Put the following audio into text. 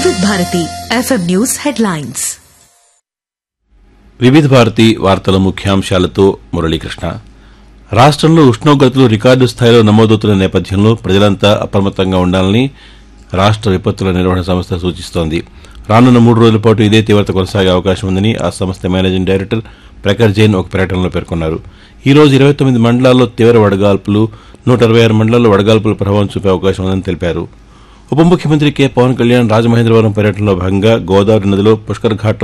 వివిధ Bharati FM news headlines వివిధ భారతి వార్తల ముఖ్యాంశాలతో మురళీకృష్ణ రాష్ట్రంలో ఉష్ణోగ్రతలు రికార్డు స్థాయిలో నమోదవుతున్న నేపథ్యంలో ప్రజలంతా అప్రమత్తంగా ఉండాలని రాష్ట్ర విపత్తుల నిర్వహణ సంస్థ సూచిస్తోంది రానున్న మూడు రోజుల పాటు ఇదే తీవ్రత కొనసాగే అవకాశం ఉందని ఆ సంస్థ మేనేజింగ్ డైరెక్టర్ ప్రఖర్ జైన్ ఒక ప్రకటనలో పేర్కొన్నారు ఈ రోజు ఇరవై తొమ్మిది మండలాల్లో తీవ్ర వడగాల్పులు నూట అరవై ఆరు మండలాల్లో వడగాల్పుల ప్రభావం చూపే అవకాశం ఉందని తెలిపారు ఉప ముఖ్యమంత్రి కె పవన్ కళ్యాణ్ రాజమహేంద్రవరం పర్యటనలో భాగంగా గోదావరి నదిలో పుష్కర్ ఘాట్